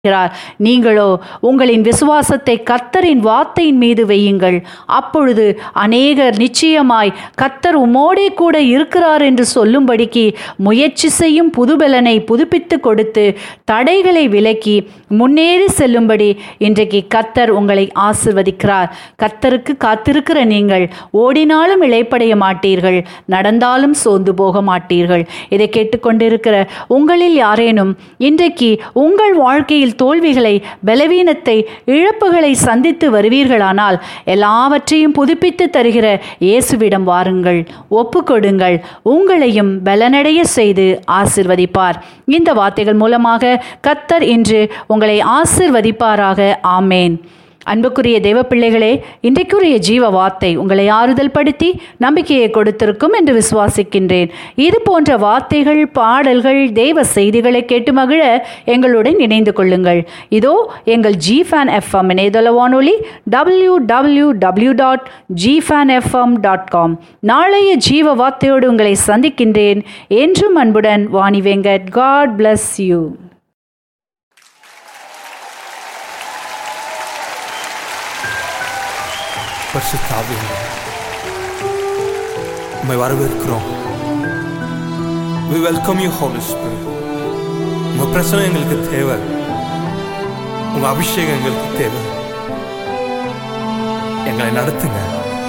இருக்கிறார் நீங்களோ உங்களின் விசுவாசத்தை கத்தரின் வார்த்தையின் மீது வையுங்கள் அப்பொழுது அநேகர் நிச்சயமாய் கத்தர் உமோடே கூட இருக்கிறார் என்று சொல்லும்படிக்கு முயற்சி செய்யும் புதுபலனை புதுப்பித்து கொடுத்து தடைகளை விலக்கி முன்னேறி செல்லும்படி இன்றைக்கு கத்தர் உங்களை ஆசிர்வதிக்கிறார் கத்தருக்கு காத்திருக்கிற நீங்கள் ஓடினாலும் இழைப்படைய மாட்டீர்கள் நடந்தாலும் சோர்ந்து போக மாட்டீர்கள் இதை கேட்டுக்கொண்டிருக்கிற உங்களில் யாரேனும் இன்றைக்கு உங்கள் வாழ்க்கையில் தோல்விகளை பலவீனத்தை இழப்புகளை சந்தித்து வருவீர்களானால் எல்லாவற்றையும் புதுப்பித்து தருகிற இயேசுவிடம் வாருங்கள் ஒப்புக்கொடுங்கள் உங்களையும் பலனடைய செய்து ஆசிர்வதிப்பார் இந்த வார்த்தைகள் மூலமாக கத்தர் இன்று உங்களை ஆசிர்வதிப்பாராக ஆமேன் அன்புக்குரிய தெய்வ பிள்ளைகளே இன்றைக்குரிய ஜீவ வார்த்தை உங்களை ஆறுதல் படுத்தி நம்பிக்கையை கொடுத்திருக்கும் என்று விசுவாசிக்கின்றேன் இது போன்ற வார்த்தைகள் பாடல்கள் தெய்வ செய்திகளை கேட்டு மகிழ எங்களுடன் இணைந்து கொள்ளுங்கள் இதோ எங்கள் ஜி ஃபேன் எஃப்எம் இணையதள வானொலி W W W dot G fan FM dot com நாளைய ஜீவ வார்த்தையோடு உங்களை சந்திக்கின்றேன் என்றும் அன்புடன் Vani Venkat God bless you பரிசுத்தாவியங்களே உம்மை வரவேற்கிறோம் we welcome you holy spirit உங்க பிரசனம் எங்களுக்கு தேவை உங்க அபிஷேகம் எங்களுக்கு தேவை எங்களை நடத்துங்க